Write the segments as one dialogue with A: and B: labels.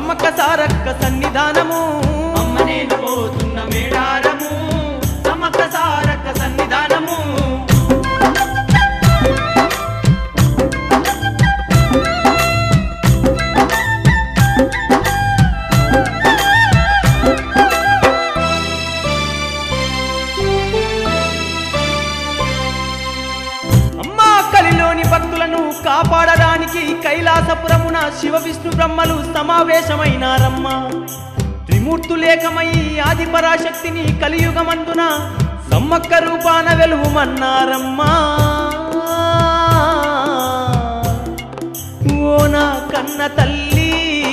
A: సమ్మక్క సారక్క సన్నిధానము
B: అమ్మ నేను పోతున్న మేడారము సమ్మక్క సారక్క సన్నిధానము
A: అమ్మా కలిలోని భక్తులను కాపాడడానికి కైలాసపురమున శివ విష్ణు బ్రహ్మలు సమావేశమైనారమ్మ త్రిమూర్తులేకమై ఆది పరాశక్తిని కలియుగమందున సమ్మక్క రూపాన వెలుగుమన్నారమ్మా ఓ నా కన్న తల్లి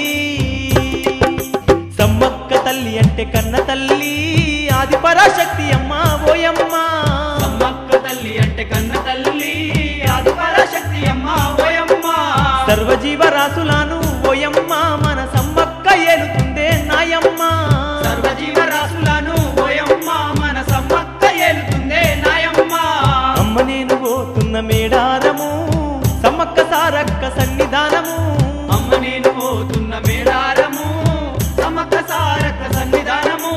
A: సమ్మక్క తల్లి అంటే కన్న తల్లి ఆది పరాశక్తి అమ్మ ఓయమ్మా
B: సమ్మక్క తల్లి అంటే కన్న తల్లి ఆది పరాశక్తి అమ్మ ఓయమ్మ
A: సర్వజీవరాశులను ఓయమ్మ మన సమ్మక్క ఏలుతుందే నాయమ్మ
B: సర్వజీవరాశులను ఓయమ్మ మన సమ్మక్క ఏలుతుందే నాయమ్మ
A: అమ్మ నేను పోతున్న మేడారము సమ్మక్క సారక్క సన్నిధానము
B: అమ్మ నేను పోతున్న మేడారము సమ్మక్క సారక్క సన్నిధానము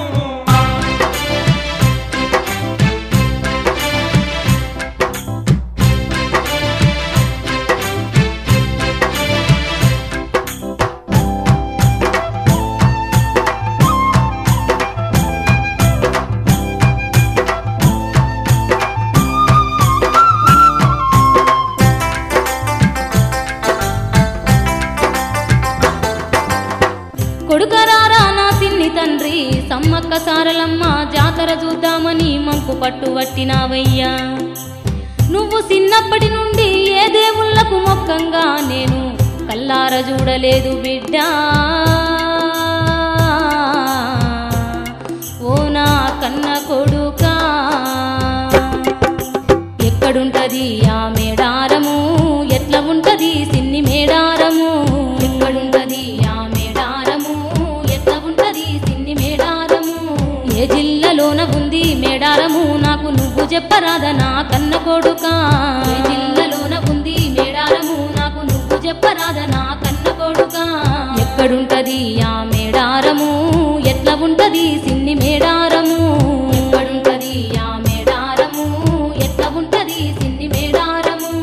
C: కొడుకరారా నా సిన్ని తండ్రి సమ్మక్క సారలమ్మ జాతర చూద్దామని మంకు పట్టు పట్టినావయ్యా నువ్వు చిన్నప్పటి నుండి ఏ దేవుళ్ళకు మొక్కంగా నేను కల్లార చూడలేదు బిడ్డా ఓ నా కన్న కొడుకా ఎక్కడుంటది ఆ మేడారము ఎట్లా ఉంటది సిన్ని మేడారము ఎక్కడుంటది ఆ మేడారము ఎట్లా ఉంటది సిన్ని మేడారము ఏ జిల్లాలోన ఉంది మేడారము నాకు నువ్వు చెప్పరాదా నా కన్న కొడుకా ఏ జిల్లాలోన ఉంది మేడారము నాకు నువ్వు చెప్పరాదా నా కన్న కొడుకా ఎక్కడుంటది ఆ మేడారము ఎట్లా ఉంటది సిన్ని మేడారము ఎక్కడుంటది ఆ మేడారము ఎట్లా ఉంటది సిన్ని మేడారము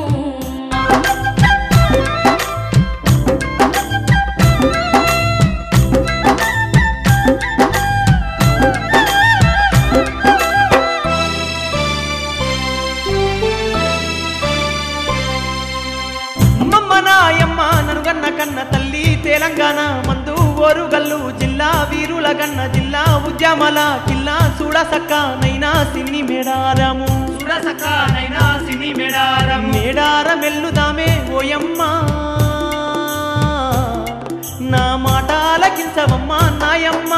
A: అమ్మమ్మ నాయమ్మ ననుగన్న కన్న తల్లి తెలంగాణ మందు ఓరుగల్లు జిల్లా వీరుల గన్న జిల్లా ఉద్యమల కిల్లా చూడసక్క నైనా సిన్ని మేడారము
B: సురసకానైనా సిని మేడారము
A: మేడార మెల్లుదామే ఓయమ్మ నా మాట ఆలకించవమ్మ నాయమ్మ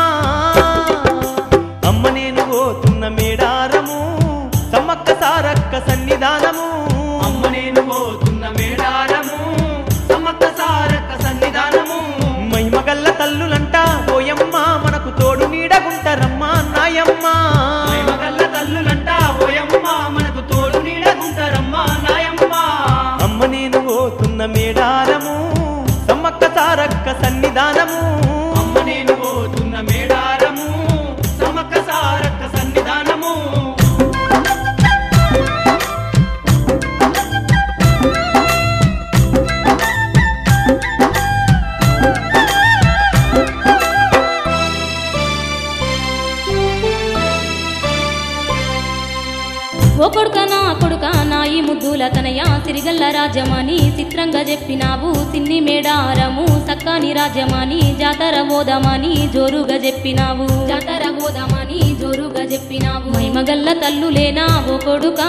A: అమ్మ నేను పోతున్న మేడారము సమ్మక్క సారక్క సన్నిధానము
B: అమ్మ నేను పోతున్న మేడారము సమ్మక్క సారక్క సన్నిధానము
A: మహిమగల్ల తల్లులంట ఓయమ్మ మనకు తోడు నీడగుంటరమ్మ నాయమ్మ
B: మగల్ల తల్లులంట ఓయమ్మ మనకు తోడు నీడగుంటారమ్మ నాయమ్మ
A: అమ్మ నేను పోతున్న మేడారము సమ్మక్క సారక్క సన్నిధానము
B: అమ్మ నేను పోతున్న మేడారము సమ్మక్క సారక్క సన్నిధానము
C: ఓ కొడుక నా కొడుక నా ఈ ముద్దుల తనయ సిరిగల్ల రాజ్యమని చిత్రంగా చెప్పినావు సిన్ని మేడారము సక్కాని రాజ్యమని జాతర బోధమని జోరుగా చెప్పినావు జాతర బోధమని జోరుగా చెప్పినావు మైమగల్ల తల్లులేనా ఓ కొడుకా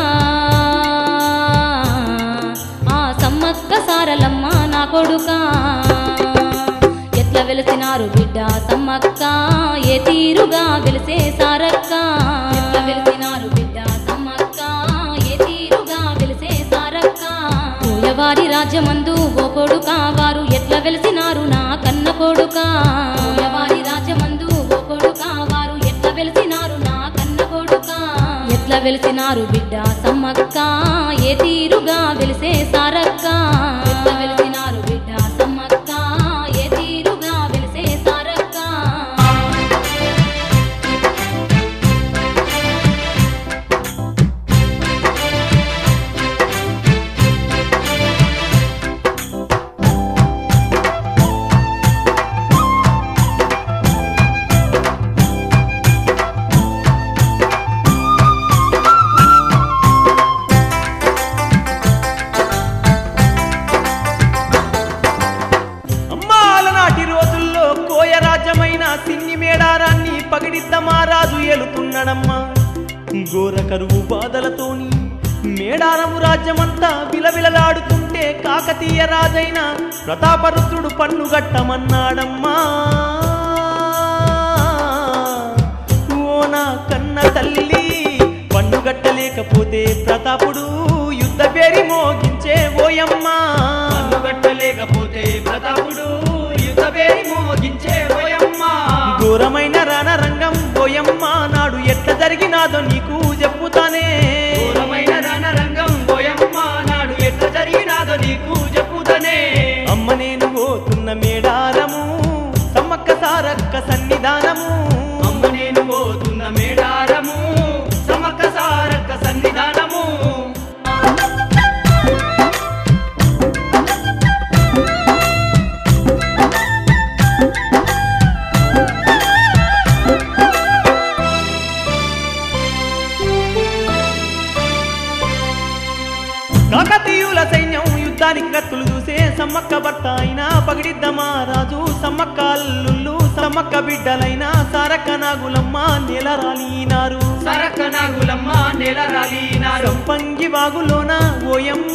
C: ఆ సమ్మక్క సారలమ్మ నా కొడుకా ఎట్లా వెలిసినారు బిడ్డ సమ్మక్క ఏ తీరుగా వెలిసే సారక్క ఎట్లా వెలిసినారు బిడ్డ సమ్మక్క ఏ తీరుగా వెలిసే సారక్క పూయవారి రాజ్యమందు ఓ కొడుక వారు ఎట్లా వెలిసినారు నా కన్న కొడుక పూయవారి రాజ్యమందు ఓ కొడుక వారు ఎట్లా వెలిసినారు నా కన్న కొడుక ఎట్లా వెలిసినారు బిడ్డ సమ్మక్క ఏ తీరుగా వెలిసే సారక్క ఎట్లా వెలిసినారు బిడ్డ సమ్మక్క ఏ తీరుగా వెలిసే సారక్క
A: ఏలుతున్నాడమ్మా ఘోర కరువు బాధలతోని మేడారము రాజ్యమంతా విలవిలలాడుతుంటే కాకతీయ రాజైన ప్రతాపరుద్రుడు పన్ను గట్టమన్నాడమ్మా ఓ నా కన్న తల్లి పన్ను గట్టలేకపోతే ప్రతాపుడు యుద్ధ పేరి మోగించే ఓయమ్మా
B: కట్టలేకపోతే ప్రతాపుడు యుద్ధ పేరి మోగించే పోయమ్మా
A: ఘోరమైన రణరంగం ఓయమ్మ నాడు ఎట్ల జరిగినాదో నీకు చెప్పుతానే
B: ఘోరమైన రణరంగం పోయమ్మ నాడు ఎట్లా జరిగినాదో నీకు చెప్పుతనే
A: అమ్మ నేను పోతున్న మేడారము సమ్మక్క సారక్క సన్నిధానము
B: అమ్మ నేను పోతున్న మేడారము సమక్క సారక్క సన్నిధానము
A: కాకతీయుల సైన్యం యుద్ధానికి కత్తులు చూసే సమ్మక్క భర్త అయినా పగిడిద్దమా రాజు సమ్మక్క అల్లుళ్ళు సమ్మక్క బిడ్డలైన సారక్క నాగులమ్మ నెలరాలినారు
B: సరక్క నాగులమ్మ నెల రాలినారు
A: పంగి వాగులోన ఓయమ్మ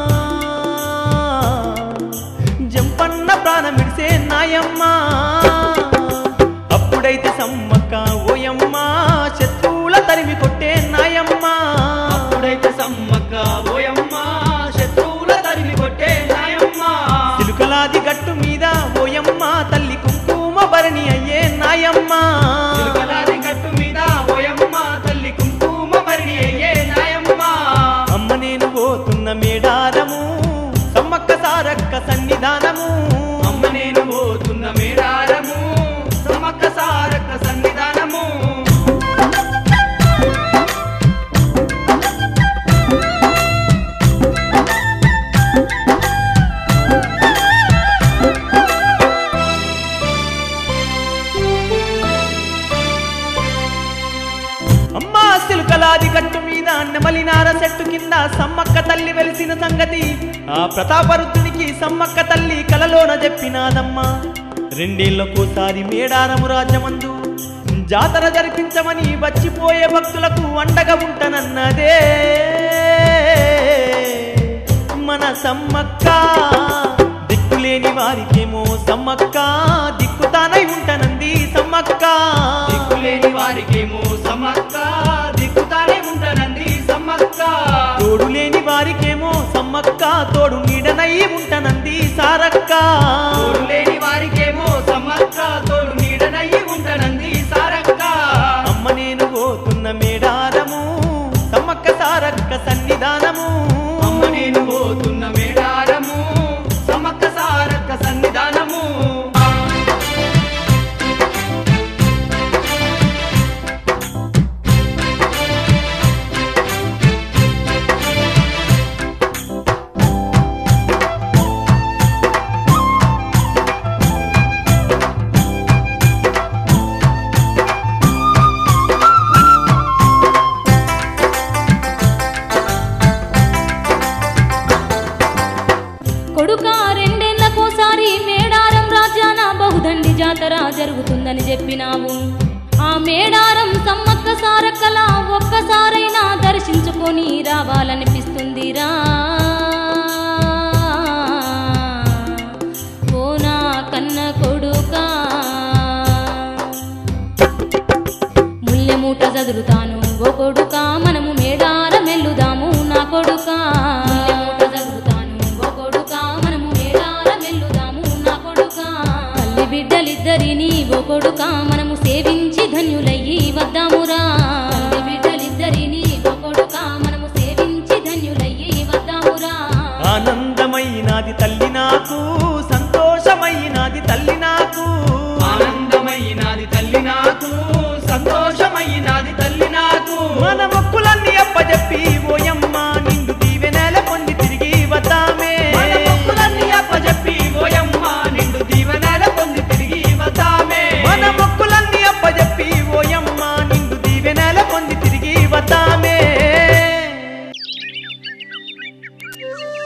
A: జంపన్న ప్రాణమిడిసే నాయమ్మ అప్పుడైతే సమ్మక్క ఓయమ్మ శత్రువుల తరిమి కొట్టే నాయమ్మ
B: అప్పుడైతే సమ్మక్క ఓయమ్మ శత్రువుల తరిమి కొట్టే నాయమ్మ
A: చిలుకలాది గట్టు మీద ఓయమ్మ తల్లి కుంకుమ భరణి అయ్యే నాయమ్మ
B: చిలుకలాది గట్టు మీద ఓయమ్మ తల్లి కుంకుమ మరిడి అయ్యే నాయమ్మ
A: అమ్మ నేను పోతున్న మేడారము సమ్మక్క సారక్క సన్నిధానము
B: అమ్మ నేను పోతున్న మేడారము సమ్మక్క సారక్క సన్నిధానము
A: అమ్మా సిలుకలాది గట్టు మీద నెమలినార చెట్టు కింద సమ్మక్క తల్లి వెలిసిన సంగతి ఆ ప్రతాపరుద్రునికి సమ్మక్క తల్లి కలలోన చెప్పినాదమ్మా రెండేళ్లకోసారి మేడారము రాజ్యమందు జాతర జరిపించమని వచ్చిపోయే భక్తులకు అండగా ఉంటనన్నదే మన సమ్మక్క దిక్కులేని వారికేమో సమ్మక్క దిక్కుతానై ఉంటనంది సమ్మక్క
B: దిక్కులేని వారికేమో సమ్మక్క దిక్కుతానే ఉంటనంది సమ్మక్క
A: తోడు లేని వారికేమో సమ్మక్క తోడు నీడనై ఉంటనంది సారక్క
B: తోడు లేని వారికేమో సమ్మక్క తోడు నీడనయ్యి ఉంటనంది సారక్క
A: అమ్మ నేను పోతున్న మేడారము సమ్మక్క సారక్క సన్నిధానము
B: అమ్మ నేను పోతున్న మేడారము సమ్మక్క సారక్క సన్నిధానము
C: కొడుక రెండేళ్లకోసారి మేడారం రాజ్యాన బహుదండి జాతర జరుగుతుందని చెప్పినావు ఆ మేడారం సమ్మక్క సారక్కల ఒక్కసారైనా దర్శించుకొని రావాలనిపిస్తుందిరా ఓ నా కన్న కొడుకా ముల్లెమూట చదురుతాను ఓ కొడుక మనము మేడారం వెళ్ళుదాము నా కొడుక ముల్లెమూట చదురుతాను ఓ కొడుక మనము మేడారం వెళ్ళుదాము నా కొడుక తల్లి బిడ్డలిద్దరిని ఓ కొడుక మనము సేవించి ధన్యులయ్యి వద్దామురా తల్లి బిడ్డలిద్దరిని ఓ కొడుక మనము సేవించి ధన్యులయ్యి వద్దామురా
A: ఆనందమైనాది తల్లి నాకు సంతోషమైనాది తల్లి నాకు
B: ఆనందమైనది తల్లి నాకు సంతోషమైనది తల్లి నాకు
A: మన మొక్కులన్నీ అప్పజెప్పి ఓయమ్మ నిండు దీవెనెల పొంది తిరిగి వద్దామే
B: మన మొక్కులన్నీ అప్పజెప్పి ఓయమ్మ నిండు దీవెనల పొంది తిరిగి వద్దామే
A: మన మొక్కులన్నీ అప్పజెప్పి ఓయమ్మ నిండు దీవెనెల పొంది తిరిగి వద్దామే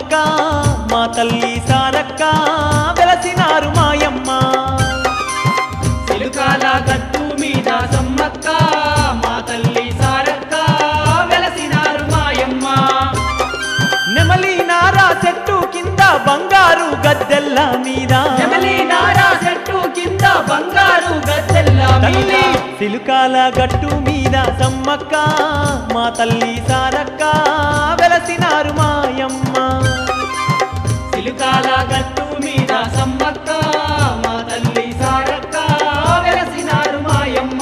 A: సమ్మక్క మా తల్లి సారక్క వెలసినారు మాయమ్మ
B: సిలుకాల గట్టు మీద సమ్మక్క మా తల్లి సారక్క వెలసినారు మాయమ్మ
A: నెమలి నారా చెట్టు కింద బంగారు గద్దెల్ల మీద
B: నెమలి నారా చెట్టు కింద బంగారు గద్దెల్ల మీద
A: తల్లి సిలుకాల గట్టు మీద సమ్మక్క మా తల్లి సారక్క వెలసినారు మాయమ్మ
B: సిలుకాల గట్టు మీద సమ్మక్క మా తల్లి సారక్క వెలసినారు మాయమ్మ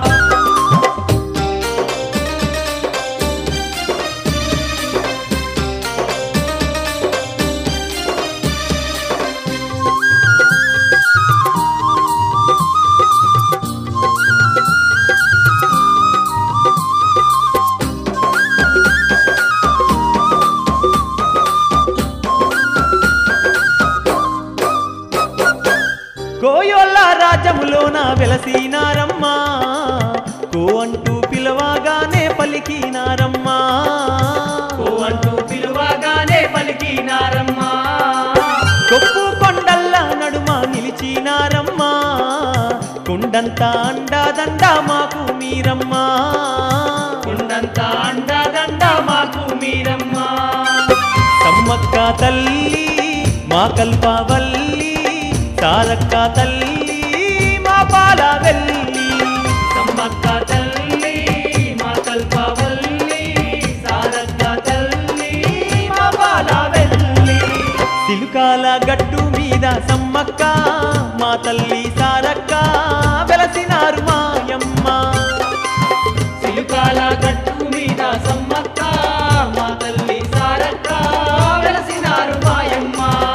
A: కోయోళ్ళ రాజ్యములోన వెలసినారమ్మ కో అంటూ పిలవగానే పలికినారమ్మా
B: ఓ అంటూ పిలువగానే పలికినారమ్మ
A: కొప్పు కొండల్ల నడుమ నిలిచినారమ్మా కొండంత అండాదండ మాకు మీరమ్మా
B: కొండంత అండదండ మాకు మీరమ్మ
A: సమ్మక్క తల్లి మా కల్పవల్లి సారక్క తల్లి మా పాల వెళ్ళి
B: సమ్మక్క తల్లి మా కల్పవల్లి సారక్క తల్లి మా బాలవెల్లి
A: సిలుకాల గట్టు మీద సమ్మక్క మా తల్లి సారక్క వెలసినారు మాయమ్మ
B: సిలుకాల గట్టు మీద సమ్మక్క మా తల్లి సారక్క వెలసినారు మాయమ్మ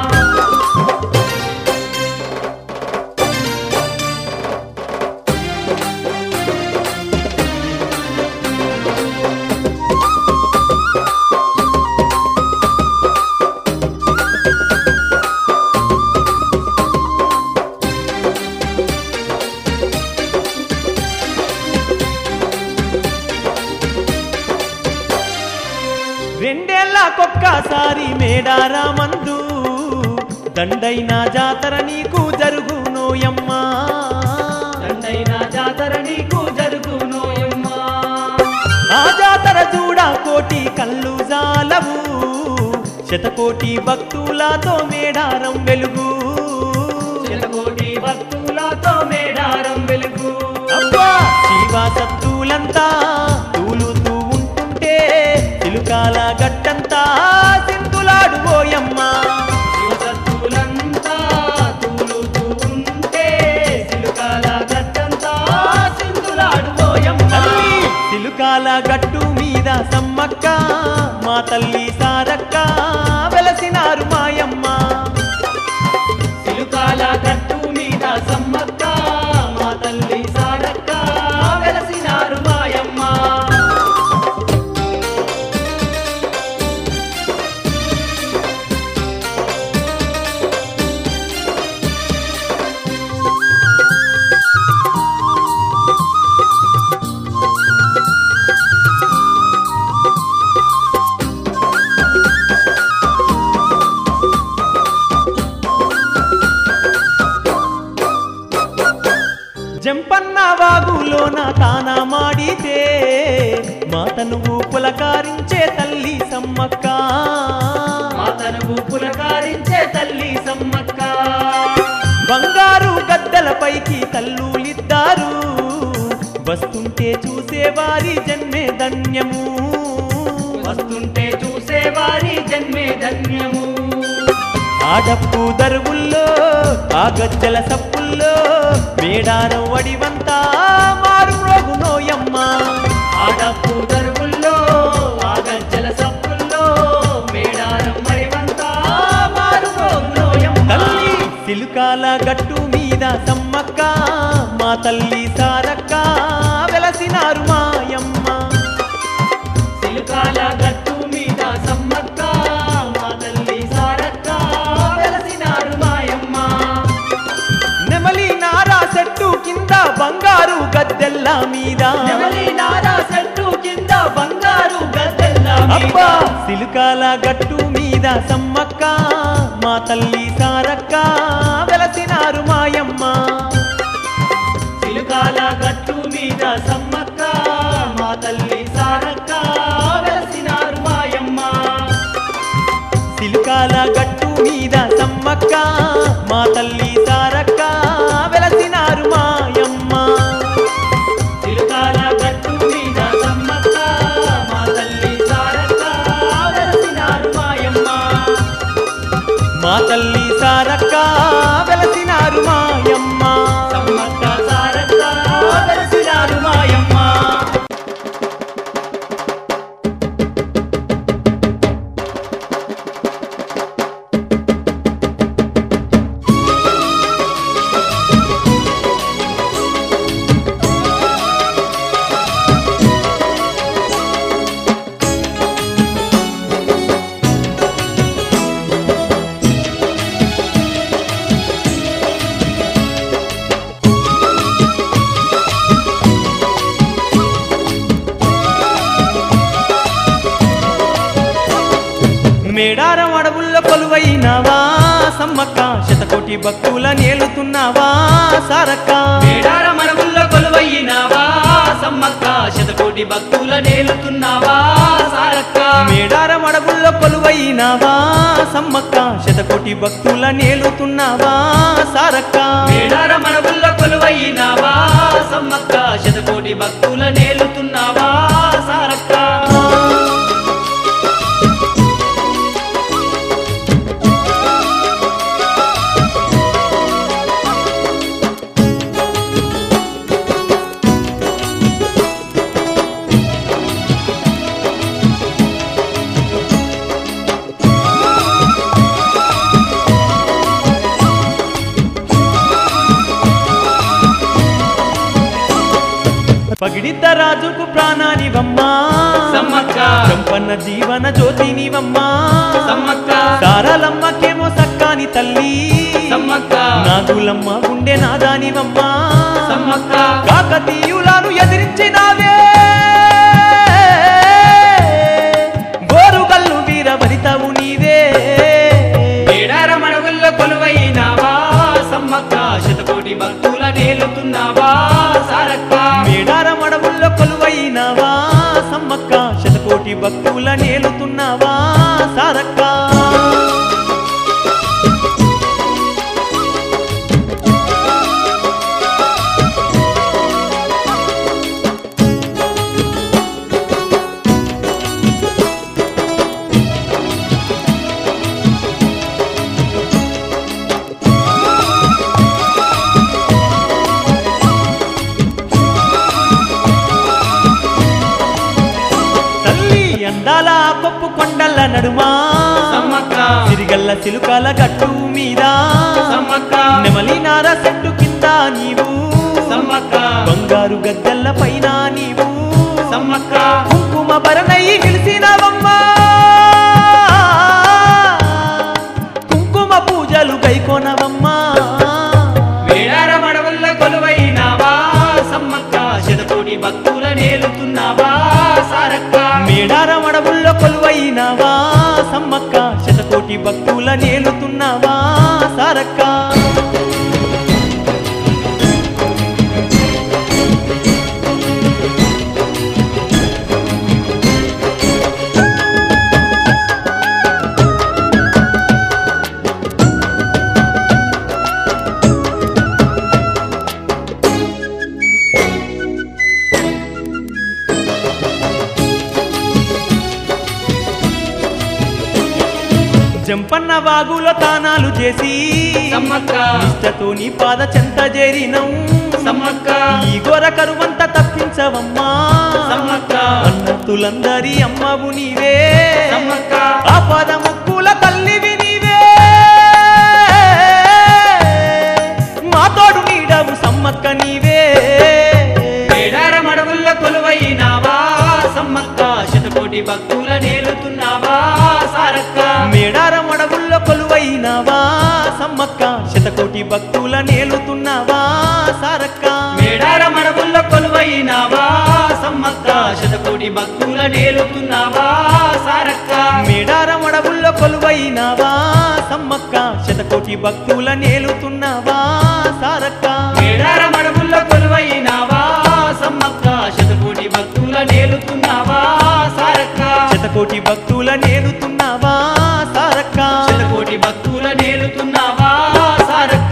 A: రెండేళ్లకొక్కసారి మేడారా మందు దండైన జాతర నీకు జరుగునోయమ్మా
B: దండైన జాతర నీకు జరుగునోయమ్మ
A: ఆ జాతర చూడ కోటి కళ్ళు జాలవు శతకోటి భక్తులతో మేడారం వెలుగు
B: శతకోటి భక్తులతో మేడారం వెలుగు
A: అబ్బా శివ సత్తులంతా తూలుతూ ఉంటుంటే తిలుకాల గట్టంతా సింతులాడు పోయమ్మా
B: శివసత్తులంతా తూలుతూ ఉంటే సిలుకాల గట్టంతా సింధులాడుకోయమ్మ
A: తల్లి తిలుకాల గట్టు మీద సమ్మక్క మా తల్లి సారక్క వెలసినారు మాయమ్మ
B: సిలుకాల గట్టు మీద సమ్మక్క మా తల్లి సారక్క వెలసినారు మాయమ్మ
A: జంపన్న వాగులోన తాన మాడితే మాతను పులకారించే తల్లి సమ్మక్క
B: మాతను పులకారించే తల్లి సమ్మక్క
A: బంగారు గద్దలపైకి తల్లులిద్దారు వస్తుంటే చూసేవారి జన్మే ధన్యము
B: వస్తుంటే చూసే వారి జన్మే ధన్యము
A: ఆడప్పు దరువుల్లో ఆ గజ్జల సప్పుల్లో మేడారం వడివంతా మారు రోగునోయమ్మ
B: ఆడప్పు దరువుల్లో ఆ గజ్జల సప్పుల్లో మేడారం మరివంతా మారు రోగులోయమ్మ
A: తల్లి సిలుకాల గట్టు మీద సమ్మక్క మా తల్లి సారక్క వెలసినారు మాయమ్మ
B: సిలుకాల గట్టు మీద సమ్మక్క మా తల్లి సారక్క వెలసినారు మాయమ్మ
A: నెమలి నారా చెట్టు కింద బంగారు గద్దెల్ల మీద
B: నెమలి నారా చెట్టు కింద బంగారు గద్దెల్ల
A: అబ్బా సిలుకాల గట్టు మీద సమ్మక్క మా తల్లి సారక్క వెలసినారు మాయమ్మ
B: సిలుకాల గట్టు మీద సమ్మక్క మా తల్లి సారక్క వెలసినారు మాయమ్మ
A: సిలుకాల గట్టు మీద సమ్మక్క మా తల్లి సారక్క వెలసినారు మాయమ్మ
B: సిలుకాల గట్టు మీద సమ్మక్క మా తల్లి సారక్క వెలసినారు మాయమ్మ
A: మా తల్లి సారక్క వెలసినారు మాయమ్మ
B: సమ్మక్క సారక్క వెలసినారు మాయమ్మ
A: మేడారం అడవుల్లో కొలువైనావా సమ్మక్క శతకోటి భక్తుల నేలుతున్నావా సారక్క
B: మేడార మరుగుల్లో కొలువయ్యినావా సమ్మక్క శతకోటి భక్తుల నేలుతున్నావా సారక్క
A: మేడారం అడవుల్లో కొలువైనావా సమ్మక్క శతకోటి భక్తుల నేలుతున్నావా సారక్క
B: మేడార మరుగుల్లో కొలువయ్యినావా సమ్మక్క శతకోటి భక్తుల నేలుతున్నావా సారక్క
A: పగిడిద్ద రాజుకు ప్రాణానివమ్మా
B: సమ్మక్క
A: చంపన్న జీవన జ్యోతినివమ్మా
B: సమ్మక్క
A: సారలమ్మకేమో సక్కాని తల్లి
B: సమ్మక్క
A: నాగులమ్మ గుండె నాదానివమ్మా
B: సమ్మక్క
A: కాకతీయులను ఎదిరించినావే గోరుగల్లు వీర వనితవు నీవే
B: మేడార మరుగుల్లో కొలువయ్యినావా సమ్మక్క శతకోటి భక్తుల నేలుతున్నావా సారక్క
A: మేడారం అడవుల్లో కొలువైనావా సమ్మక్క శతకోటి భక్తుల నేలుతున్నావా సారక్క తల్లి అందాల కొప్పు కొండల నడుమా
B: సమ్మక్క
A: సిరిగల్ల సిలుకల గట్టు మీద
B: సమ్మక్క
A: నెమలి నార చెట్టు కింద నీవు
B: సమ్మక్క
A: బంగారు గద్దెల్ల పైన నీవు
B: సమ్మక్క
A: కుంకుమ భరణయి నిలిసినవమ్మా కుంకుమ పూజలు గైకొనవమ్మా
B: మేడార మడవల్ల కొలువైనావా సమ్మక్క శతకోటి భక్తుల నేలుతున్నావా సారక్క
A: మేడారం అడవుల్లో కొలువైనావా సమ్మక్క శతకోటి భక్తుల నేలుతున్నావా సారక్క జంపన్న వాగులో తానాలు చేసి
B: సమ్మక్క
A: నిష్టతో నీ పాద చెంత చేరినం
B: సమ్మక్క
A: ఈ గోర కరువంత తప్పించవమ్మా
B: సమ్మక్క
A: అన్నతులందరి అమ్మవు నీవే
B: సమ్మక్క
A: ఆపద ముక్కుల తల్లివి నీవే మా తోడు నీడవు సమ్మక్క నీవే
B: మేడార మడవుల్ల కొలువైనావా సమ్మక్క శతకోటి భక్తుల నేలుతున్నావా సారక్క
A: మేడారం అడవుల్లో కొలువైనావా సమ్మక్క శతకోటి భక్తుల నేలుతున్నావా సారక్క
B: మేడార మడవుల్ల కొలువైనావా సమ్మక్క శతకోటి భక్తుల నేలుతున్నావా
A: కొలువైనావా సమ్మక్క శతకోటి భక్తుల నేలుతున్నావా సారక్క
B: మేడారం అడవుల్లో కొలువైనావా సమ్మక్క శతకోటి భక్తుల నేలుతున్నావా సారక్క
A: శతకోటి భక్తుల నేలుతున్నావా సారక్క
B: శతకోటి భక్తుల నేలుతున్నావా సారక్క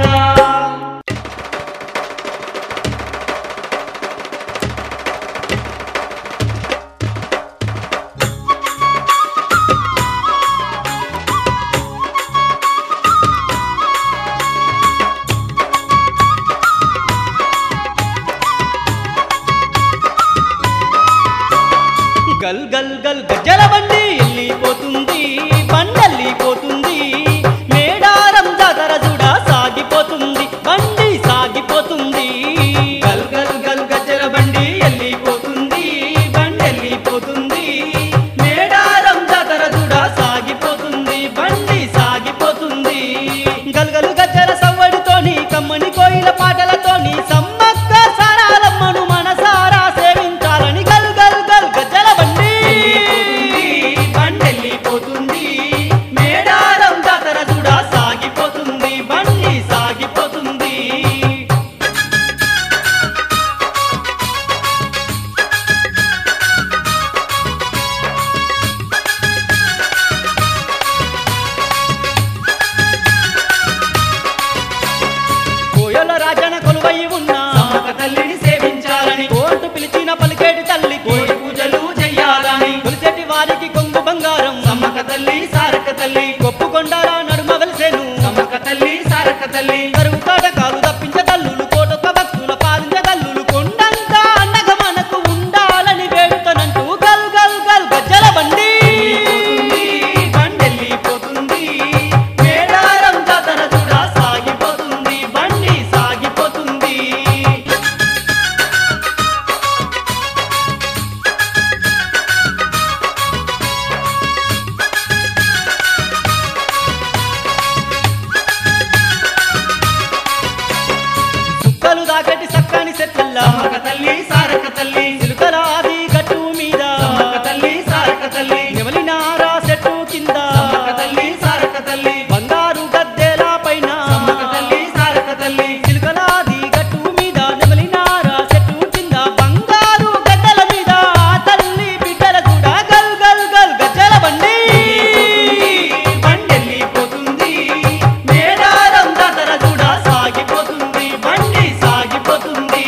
A: గల్ గల్ గల్ గజ్జల బండి వెళ్ళిపోతుంది బండెళ్ళిపోతుంది మేడారం జాతర చూడ సాగిపోతుంది బండి సాగిపోతుంది
B: గల్ గల్ గల్ గజ్జల బండి వెళ్ళిపోతుంది బండి వెళ్ళిపోతుంది మేడారం జాతర చూడ సాగిపోతుంది బండి సాగిపోతుంది
A: గల్గలు గజ్జల సవ్వడితోని కమ్మని కోయిల పాటలతోని సమ్మక్క సారాలమ్మను మనసారా సేవించాలని గల్ గల్ గల్ గజ్జల బండి
B: వెళ్ళిపోతుంది బండి వెళ్ళిపోతుంది మేడారం జాతర చూడ సాగిపోతుంది బండి సాగిపోతుంది
A: కోయల రాజన కొలువై ఉన్న
B: సమ్మక్క తల్లిని సేవించాలని
A: కోర్టు పిలిచిన పలికేటి తల్లికి
B: కోడి పూజలు చెయ్యాలని
A: కొలిసేటి వారికి కొంగు బంగారం
B: సమ్మక్క తల్లి సారక్క తల్లి
A: గొప్పు కొండాల నడుమ వెలిసేను
B: సమ్మక్క తల్లి సారక్క తల్లి
A: కరువు కాటకాలు తప్పించే తల్లులు కోటొక్క భక్తుల పాలించే తల్లులు కొండంతా అండగా మనకు ఉండాలని వేడుతనంటూ గల్ గల్ గల్ గజ్జల బండి
B: వెళ్ళిపోతుంది, బండి వెళ్ళిపోతుంది మేడారం జాతర చూడ సాగిపోతుంది బండి సాగిపోతుంది
A: చుక్కలు దాకటి సక్కని సెట్లల్లా
B: సమ్మక్క తల్లి సారక్క తల్లి
A: చిలుకల ఆది గట్టు మీద
B: సమ్మక్క తల్లి సారక్క తల్లి
A: నెమలినారా చెట్టు కింద
B: సమ్మక్క తల్లి సారక్క తల్లి
A: బంగారు గద్దెల పైన
B: సమ్మక్క తల్లి సారక్క తల్లి
A: చిలుకలాది గట్టు మీద నెమలినారా చెట్టు కింద బంగారు గడ్డల మీద ఆ తల్లి బిడ్డల కూడా గల్ గల్ గల్ గజ్జల బండి
B: బండి వెళ్ళిపోతుంది మేడారం జాతర చూడ సాగిపోతుంది బండి సాగిపోతుంది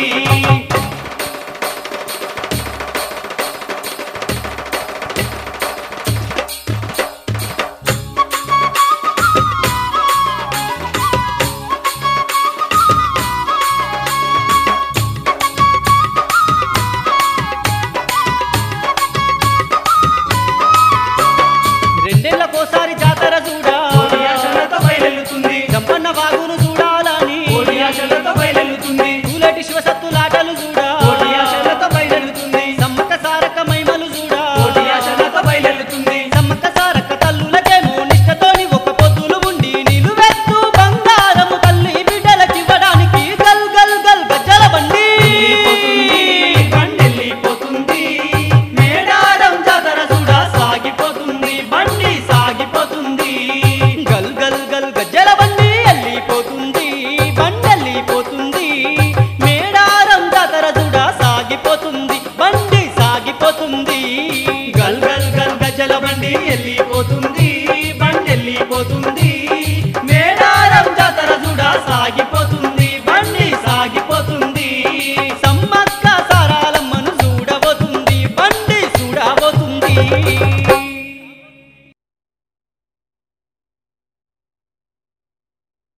A: రెండేళ్లకోసారి జాతర చూడా
B: కోడి ఆశలతో బయలెల్లుతుంది
A: జంపన్న వాగును చూడాలని
B: కోడి ఆశలతో బయలెల్లుతుంది
A: పూలటి శివసత్తులాటలు చూడా
B: కోడి ఆశలతో బయలెల్లుతుంది
A: సమ్మక్క సారక్క మైమలు చూడా
B: కోడి ఆశలతో బయలెల్లుతుంది
A: సమ్మక్క సారక్క తల్లులకేమో నిష్టతోని ఒక పొద్దులు ఉండి నిలువెత్తు బంగారము తల్లి బిడ్డలకివ్వడానికి గల్ గల్ గల్ గజ్జల బండి
B: వెళ్ళిపోతుంది, బండి వెళ్ళిపోతుంది మేడారం జాతర చూడ సాగిపోతుంది బండి సాగిపోతుంది
A: గల్ గల్ గల్ గజ్జల బండి వెళ్ళిపోతుంది బండి వెళ్ళిపోతుంది మేడారం జాతర చూడ సాగిపోతుంది బండి సాగిపోతుంది
B: గల్ గల్ గల్ గజల బండి వెళ్ళిపోతుంది బండి వెళ్ళిపోతుంది మేడారం జాతర చూడ సాగిపోతుంది బండి సాగిపోతుంది
A: సమ్మక్క సారాలమ్మను చూడబోతుంది బండి చూడబోతుంది